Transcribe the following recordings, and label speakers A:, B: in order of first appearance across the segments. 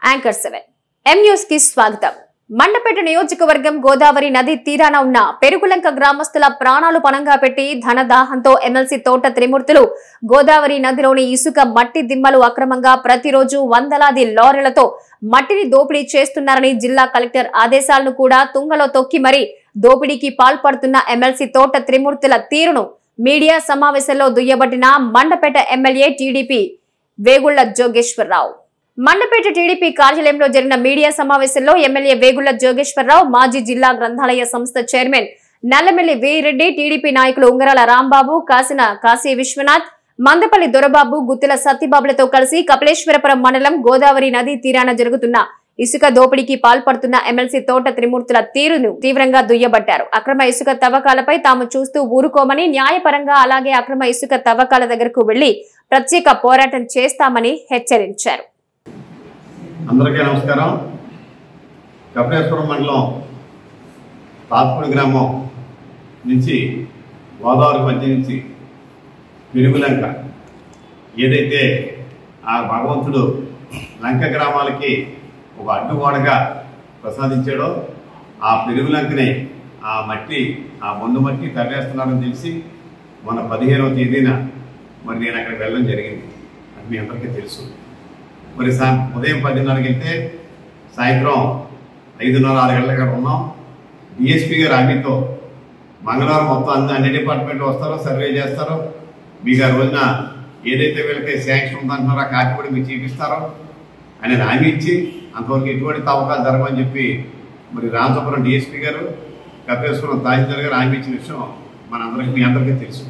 A: Anchor seven M news కి స్వాగతం మండపేట నియోజకవర్గం గోదావరి నది తీరాన ఉన్న పెరుగులంక గ్రామస్తుల ప్రాణాలు పణంగా పెట్టి ధనదాహంతో ఎమ్మెల్సీ తోట త్రిమూర్తులు గోదావరి నదిలోని ఇసుక మట్టి దిమ్మలు అక్రమంగా ప్రతిరోజు వందలాది లారీలతో మట్టిని దోపిడీ చేస్తున్నారని జిల్లా కలెక్టర్ ఆదేశాలను కూడా తుంగలో తొక్కి మరీ దోపిడీకి పాల్పడుతున్న ఎమ్మెల్సీ తోట త్రిమూర్తుల తీరును మీడియా సమావేశంలో దుయ్యబట్టిన Mandapeta MLA TDP Vegulla Jogeswara Rao Mandapeta TDP కార్యాలయంలో జరిగిన మీడియా సమావేశంలో ఎమ్మెల్యే వేగుళ్ల జోగేశ్వరరావు మాజీ జిల్లా గ్రంథాలయ సంస్థ చైర్మన్ నల్లమెల్లి వీరెడ్డి టీడీపీ నాయకులు ఉంగరాల రాంబాబు కాసిన కాశీ విశ్వనాథ్ మందపల్లి దొరబాబు గుత్తిల సత్యబాబులతో కలిసి కపిలేశ్వరపురం మండలం గోదావరి నదీ తీరాన జరుగుతున్న ఇసుక దోపిడీకి పాల్పడుతున్న ఎమ్మెల్సీ తోట త్రిమూర్తుల తీరును తీవ్రంగా దుయ్యబట్టారు అక్రమ ఇసుక తవ్వకాలపై తాము చూస్తూ ఊరుకోమని న్యాయపరంగా అలాగే అక్రమ ఇసుక తవ్వకాల దగ్గరకు వెళ్లి ప్రత్యేక పోరాటం చేస్తామని హెచ్చరించారు
B: అందరికీ నమస్కారం కపిలేశ్వరం మండలం తాత్పూడి గ్రామం నుంచి గోదావరి మధ్య నుంచి పెరుగులంక ఏదైతే ఆ భగవంతుడు లంక గ్రామాలకి ఒక అడ్డుగోడగా ప్రసాదించాడో ఆ పెరుగులంకని ఆ మట్టి ఆ మొండు మట్టి తవ్వేస్తున్నారని తెలిసి మన పదిహేనవ తేదీన మరి నేను అక్కడికి వెళ్ళడం జరిగింది అది మీ అందరికీ తెలుసు మరి సా ఉదయం పదిన్నరకి వెళ్తే సాయంత్రం ఐదున్నర ఆరు గంటల అక్కడ ఉన్నాం డిఎస్పీ గారు హామీతో మంగళవారం మొత్తం అన్ని అన్ని డిపార్ట్మెంట్లు వస్తారో సర్వే చేస్తారో మీకు ఆ రోజున ఏదైతే వీళ్ళకి శాంక్షన్ ఉందంటున్నారో ఆ కాపీ కూడా మీకు చూపిస్తారో ఆయన హామీ ఇచ్చి అంతవరకు ఎటువంటి తవ్వకాలు జరగమని చెప్పి మరి రామచపురం డిఎస్పీ గారు కపేశ్వరం తహసీల్దార్ గారు హామీ ఇచ్చిన విషయం మనందరికీ మీ అందరికీ తెలుసు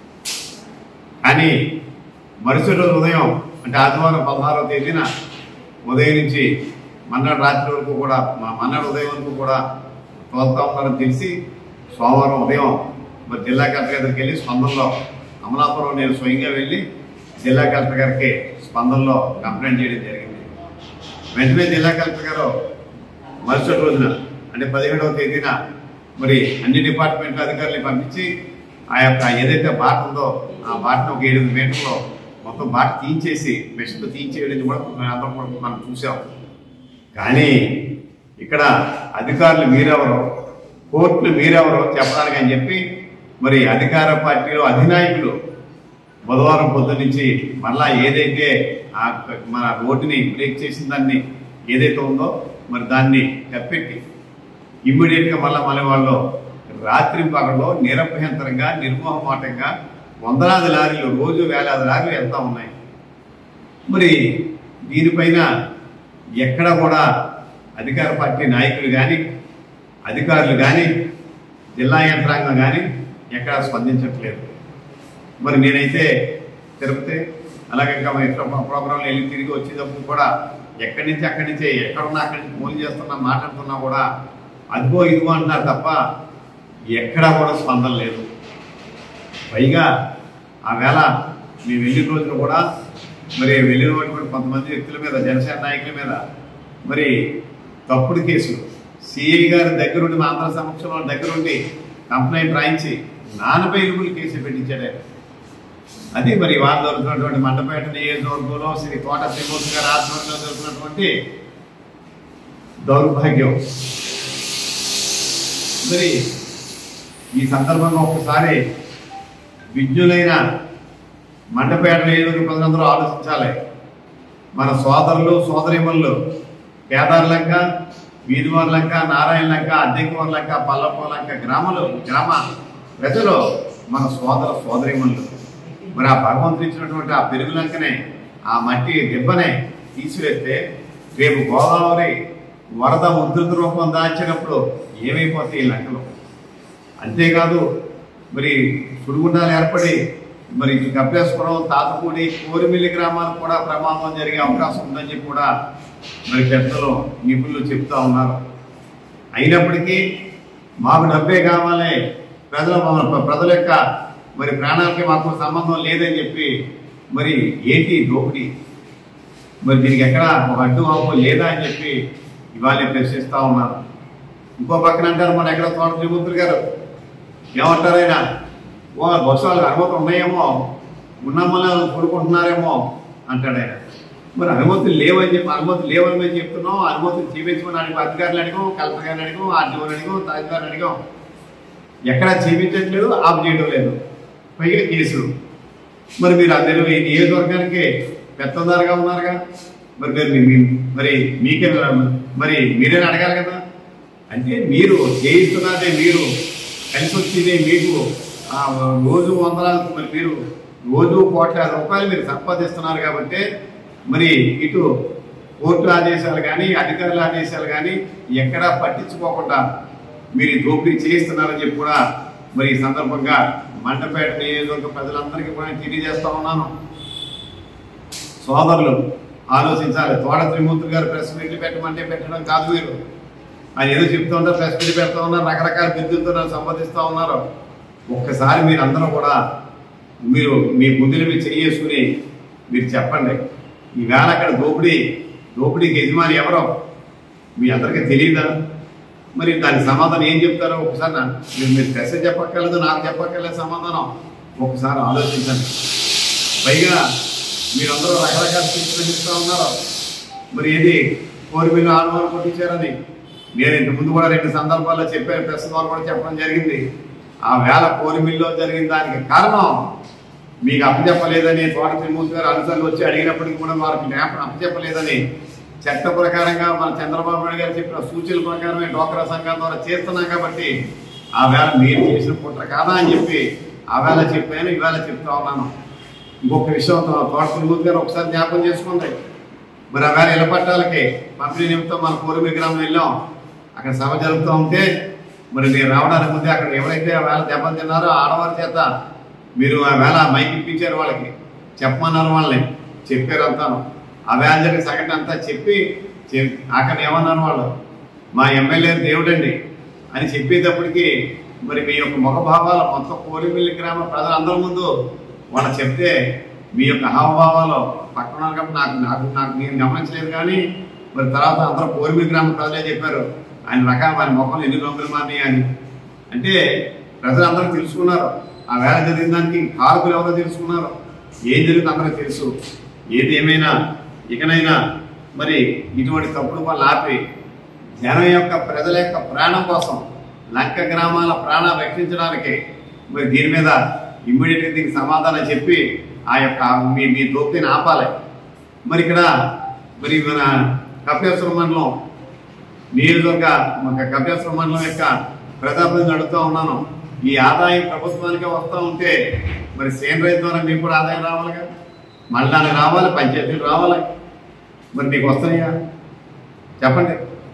B: కానీ మరుసటి రోజు ఉదయం అంటే ఆదివారం పదహారవ తేదీన ఉదయం నుంచి మన్నాడు రాత్రి వరకు కూడా మా మన్నాడు ఉదయం వరకు కూడా తోలుతా ఉన్నారని తెలిసి సోమవారం ఉదయం మరి జిల్లా కలెక్టర్ గారికి వెళ్ళి స్పందనలో అమలాపురం నేను స్వయంగా వెళ్ళి జిల్లా కలెక్టర్ గారికి స్పందనలో కంప్లైంట్ చేయడం జరిగింది వెంటనే జిల్లా కలెక్టర్ గారు మరుసటి రోజున అంటే పదిహేడవ తేదీన మరి అన్ని డిపార్ట్మెంట్ల అధికారులు పంపించి ఆ యొక్క ఏదైతే బాట ఉందో ఆ బాటను ఒక ఏడు మీటర్లో మొత్తం బాట తీయించేసి మెషిన్తో తీయించేయడం కూడా మనం అందరం కూడా మనం చూసాం కానీ ఇక్కడ అధికారులు మీరెవరో కోర్టులు మీరెవరో చెప్పడానికి అని చెప్పి మరి అధికార పార్టీలో అధినాయకులు బుధవారం పొద్దు నుంచి మళ్ళా ఏదైతే ఆ మన రోడ్డుని బ్రేక్ చేసిన దాన్ని ఏదైతే ఉందో మరి దాన్ని కప్పెట్టి ఇమ్మీడియట్ గా మళ్ళా మన వాళ్ళు రాత్రి పగల్లో నిరభ్యంతరంగా నిర్మోహమాటంగా వందలాది లారీలు రోజు వేలాది లారీలు వెళ్తా ఉన్నాయి మరి దీనిపైన ఎక్కడ కూడా అధికార పార్టీ నాయకులు కానీ అధికారులు కానీ జిల్లా యంత్రాంగం కానీ ఎక్కడా స్పందించట్లేదు మరి నేనైతే తిరుపతి అలాగే ఇంకా మన ఇతర ప్రోగ్రాంలు వెళ్ళి తిరిగి వచ్చేటప్పుడు కూడా ఎక్కడి నుంచి అక్కడి నుంచే ఎక్కడున్నా అక్కడి నుంచి ఫోన్ చేస్తున్నా మాట్లాడుతున్నా కూడా అదిగో ఇదిగో అంటున్నారు తప్ప ఎక్కడా కూడా స్పందన లేదు పైగా ఆ వేళ మేము వెళ్ళిన రోజున కూడా మరి వెళ్ళినటువంటి కొంతమంది వ్యక్తుల మీద జనసేన నాయకుల మీద మరి తప్పుడు కేసులు సిఐ గారి దగ్గరుండి మా ఆంధ్ర సమక్షంలో దగ్గరుండి కంప్లైంట్ రాయించి నానపై ఇరుగులు కేసులు పెట్టించాడు ఆయన. అది మరి వాళ్ళు జరుగుతున్నటువంటి మండపేట నియోజకవర్గంలో శ్రీ కోట శ్రీమూర్తి గారి ఆధ్వర్యంలో జరుగుతున్నటువంటి దౌర్భాగ్యం మరి ఈ సందర్భంగా ఒకసారి విజ్ఞులైన మండపేట నియోజకవర్గ ప్రజలందరూ ఆలోచించాలి మన సోదరులు సోదరిమల్లు కేదార్ లంక వీధివారి లంక నారాయణ లంక అద్దెకవారి లంక పల్లపూర్ లంక గ్రామాలు గ్రామ ప్రజలు మన సోదర సోదరిమల్లు మరి ఆ భగవంతుడు ఇచ్చినటువంటి ఆ పెరుగు లంకనే ఆ మట్టి దిబ్బనే తీసివేస్తే రేపు గోదావరి వరద ఉధృత రూపం దాచినప్పుడు ఏమైపోతాయి ఈ లంకలు అంతేకాదు మరి సుడిగుండాలు ఏర్పడి మరి ఇటు కపిలేశ్వరం తాతపూడి కోరిమిల్లి గ్రామాలకు కూడా ప్రమాదం జరిగే అవకాశం ఉందని చెప్పి కూడా మరి పెద్దలు నిపుణులు చెప్తా ఉన్నారు అయినప్పటికీ మాకు డబ్బే కావాలి ప్రజల ప్రజల యొక్క మరి ప్రాణాలకి మాకు సంబంధం లేదని చెప్పి మరి ఏంటి దోపిడీ మరి దీనికి ఎక్కడ ఒక అడ్డు ఆపు లేదా అని చెప్పి ఇవాళ ప్రశ్నిస్తా ఉన్నారు ఇంకో పక్కన అంటారు మన ఎక్కడ తోట త్రిమూర్తులు గారు ఏమంటారు ఆయన ఓ బస్సు వాళ్ళకి అనుమతులు ఉన్నాయేమో ఉన్నమ్మలో కొడుకుంటున్నారేమో అంటాడు ఆయన మరి అనుమతులు లేవని చెప్పి అనుమతులు లేవని మేము చెప్తున్నాం అనుమతులు చూపించమని అడిగాం అధికారులు అడిగాం కలెక్టర్ గారిని అడిగాం ఆర్డీఓని అడిగాం తహసీల్దార్ని అడిగాం ఎక్కడా చూపించట్లేదు ఆపు చేయడం లేదు పైగా కేసు మరి మీరు అందరూ ఈ నియోజకవర్గానికి పెత్తందారుగా ఉన్నారుగా మరి మీరు మీ- మీ- మరి మీకే మరి మీరే అడగాలి కదా అంటే మీరు చేయిస్తున్నదే మీరు కలిసి వచ్చేదే మీకు ఆ, రోజు వందలాది మరి మీరు రోజు కోట్లాది రూపాయలు మీరు సంపాదిస్తున్నారు కాబట్టి మరి ఇటు కోర్టు ఆదేశాలు కానీ అధికారుల ఆదేశాలు కానీ ఎక్కడా పట్టించుకోకుండా మీరు ఈ దోపిడీ చేయిస్తున్నారని చెప్పి కూడా మరి ఈ సందర్భంగా మండపేట నియోజకవర్గ ప్రజలందరికీ కూడా నేను తెలియజేస్తా ఉన్నాను సోదరులు ఆలోచించాలి తోట త్రిమూర్తి గారు ప్రెస్ మీట్లు పెట్టమంటే పెట్టడం కాదు మీరు ఆయన ఏదో చెప్తూ ఉంటారు ప్రెస్ మీట్ పెడతా ఉన్నారు రకరకాల బిద్దులతో నన్ను సంపాదిస్తూ ఉన్నారు ఒక్కసారి మీరు అందరూ కూడా మీరు మీ బుద్ధిని మీరు చేసుకుని మీరు చెప్పండి ఈవేళ అక్కడ దోపిడీ దోపిడీకి యజమాని ఎవరో మీ అందరికీ తెలియదా మరి దానికి సమాధానం ఏం చెప్తారో ఒకసారి నా- మీరు మీరు ప్రెస్ చెప్పక్కర్లేదు నాకు చెప్పక్కర్లేదు సమాధానం ఒకసారి ఆలోచించండి పైగా మీరందరూ రకరకాల స్పీచ్లు ఇస్తూ ఉన్నారు మరి ఏది కోరిమిల్లు ఆడవాళ్ళు కొట్టించారని నేను ఇంత ముందు కూడా రెండు సందర్భాల్లో చెప్పాను ప్రెస్ ద్వారా కూడా చెప్పడం జరిగింది ఆ వేళ కోరిమిల్లో జరిగిన దానికి కారణం మీకు అప్పచెప్పలేదని తోట త్రిమూర్తి గారు అనుసరులు వచ్చి అడిగినప్పటికీ కూడా వారికి జ్ఞాపకం అప్పచెప్పలేదని చట్ట ప్రకారంగా మన చంద్రబాబు నాయుడు గారు చెప్పిన సూచనల ప్రకారమే డోక్రా సంఘాల ద్వారా చేస్తున్నాం కాబట్టి ఆ వేళ మీరు చేసిన కుట్ర కాదా అని చెప్పి ఆ వేళ చెప్పాను ఈవేళ చెప్తా ఉన్నాను ఇంకొక విషయం తో- తోట త్రిమూర్తి గారు ఒకసారి జ్ఞాపకం చేసుకోండి మరి ఆ వేళ ఇళ్ళ పట్టాలకి పంపిణీ నిమిత్తం మన కోరిమి గ్రామం వెళ్ళాం అక్కడ సభ జరుగుతూ ఉంటే మరి నేను రావడానికి ముందే అక్కడ ఎవరైతే ఆ వేళ దెబ్బలు తిన్నారో ఆడవారి చేత మీరు ఆ వేళ మైక్ ఇప్పించారు వాళ్ళకి చెప్పమన్నారు వాళ్ళని చెప్పారు అంతాను ఆ వేళ జరిగిన సంఘటన అంతా చెప్పి చె- అక్కడ ఏమన్నారు వాళ్ళు మా ఎమ్మెల్యే దేవుడండి అని చెప్పేటప్పటికి మరి మీ యొక్క ముఖభావాలు మొత్తం కోరిమిల్లి గ్రామ ప్రజలందరి ముందు వాళ్ళు చెప్తే మీ యొక్క హావభావాలు పక్కన ఉన్నారు కాబట్టి నాకు నాకు నాకు నేను గమనించలేదు కానీ మరి తర్వాత అందరూ కోరిమిల్లి గ్రామ ప్రజలే చెప్పారు ఆయన రకాల వారి మొక్కలు ఎన్ని రంగులు మారినాయి అని అంటే ప్రజలందరూ తెలుసుకున్నారు ఆ వేళ జరిగిన దానికి కారకులు ఎవరో తెలుసుకున్నారు ఏం జరిగిందో అందరూ తెలుసు ఏది ఏమైనా ఇకనైనా మరి ఇటువంటి తప్పుడు పనులు ఆపి జనం యొక్క ప్రజల యొక్క ప్రాణం కోసం లంక గ్రామాల ప్రాణాలు రక్షించడానికి మరి దీని మీద ఇమ్మీడియట్గా దీనికి సమాధానం చెప్పి ఆ యొక్క మీ మీ దోపిని ఆపాలి మరి ఇక్కడ మరి మన కపేశ్వర మండలం నియోజకవర్గ మన కపేశ్వర మండలం యొక్క ప్రతాపంగా అడుగుతూ ఉన్నాను ఈ ఆదాయం ప్రభుత్వానికి వస్తూ ఉంటే మరి సేన్ రైతు ద్వారా మీకు కూడా ఆదాయం రావాలిగా మండలానికి రావాలి పంచాయతీలు రావాలి మరి నీకు వస్తాయా చెప్పండి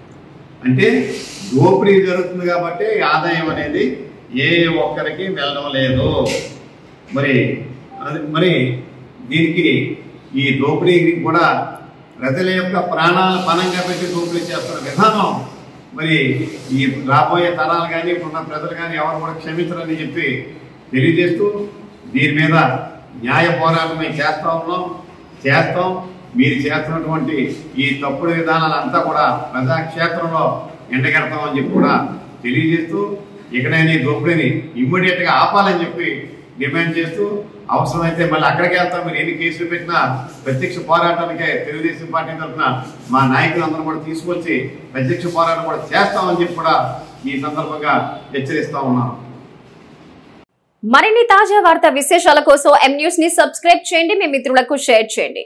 B: అంటే దోపిడీ జరుగుతుంది కాబట్టి ఈ ఆదాయం అనేది ఏ ఒక్కరికి వెళ్ళడం లేదు మరి అది మరి దీనికి ఈ దోపిడీ కూడా ప్రజల యొక్క ప్రాణాల పనంగా పెట్టి దోపిడీ చేస్తున్న విధానం మరి ఈ రాబోయే తరాలు కానీ ఇప్పుడున్న ప్రజలు కానీ ఎవరు కూడా క్షమించరని చెప్పి తెలియజేస్తూ దీని మీద న్యాయ పోరాటం మేము చేస్తా ఉన్నాం చేస్తాం మీరు చేస్తున్నటువంటి ఈ తప్పుడు విధానాలంతా కూడా ప్రజాక్షేత్రంలో ఎండగడతామని చెప్పి కూడా తెలియజేస్తూ ఇకనైనా ఈ దోపిడీని ఇమ్మీడియట్ గా ఆపాలని చెప్పి డిమాండ్ చేస్తూ అవసరమైతే మళ్ళీ అక్కడికి వెళ్తాం మీరు ఎన్ని కేసులు పెట్టినా ప్రత్యక్ష పోరాటానికే తెలుగుదేశం పార్టీ తరఫున మా నాయకులందరూ కూడా తీసుకొచ్చి ప్రత్యక్ష పోరాటం కూడా చేస్తామని చెప్పి కూడా ఈ సందర్భంగా హెచ్చరిస్తా ఉన్నాను
A: మరిన్ని తాజా వార్తా విశేషాల కోసం ఎం న్యూస్ ని సబ్స్క్రైబ్ చేయండి మీ మిత్రులకు షేర్ చేయండి